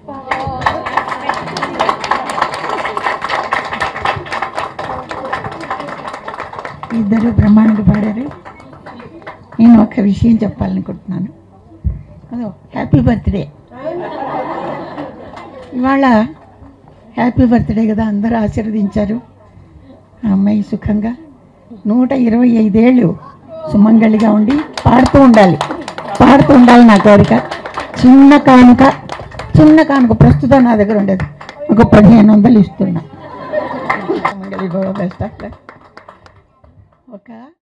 ఇద్దరు బ్రహ్మాండంగా పాడారు నేను ఒక విషయం చెప్పాలనుకుంటున్నాను అదో హ్యాపీ బర్త్డే ఇవాళ హ్యాపీ బర్త్డే కదా అందరూ ఆశీర్వదించారు ఆ అమ్మాయి సుఖంగా నూట ఇరవై ఐదేళ్ళు సుమంగళిగా ఉండి పాడుతూ ఉండాలి పాడుతూ ఉండాలి నా కోరిక చిన్న కానుక చిన్న కానుక ప్రస్తుతం నా దగ్గర ఉండేది ఒక పదిహేను వందలు ఇస్తున్నా Sumangali Baba best of luck ఒక